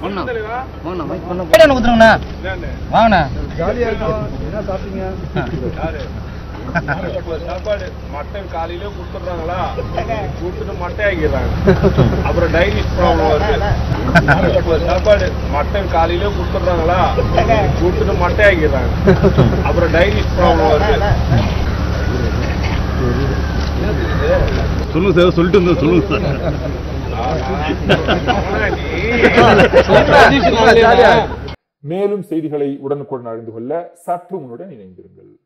கொடுத்துருங்கண்ணா வாங்கண்ணா ஜாலியா இருக்கும் என்ன சாப்பிட்டீங்க சாப்பாடு மட்டன் காலையில கொடுத்துட்றாங்களா கொடுத்துட்டு மட்டை ஆக்கிடுறாங்க அப்புறம் டைஜஸ்ட் ப்ராப்ளம் வருது சாப்பாடு மட்டன் காலையில கொடுத்துட்றாங்களா கொடுத்துட்டு மட்டை ஆக்கிடுறாங்க அப்புறம் டைஜஸ்ட் ப்ராப்ளம் வருது சொல்லுங்க சார் சொல்லிட்டு இருந்தேன் சொல்லுங்க சார் ஆனா நீ ஜாலியா மேலும் செய்திகளை உடனுக்குடன் அறிந்து கொள்ள சற்று முன்னுடன் இணைந்திருங்கள்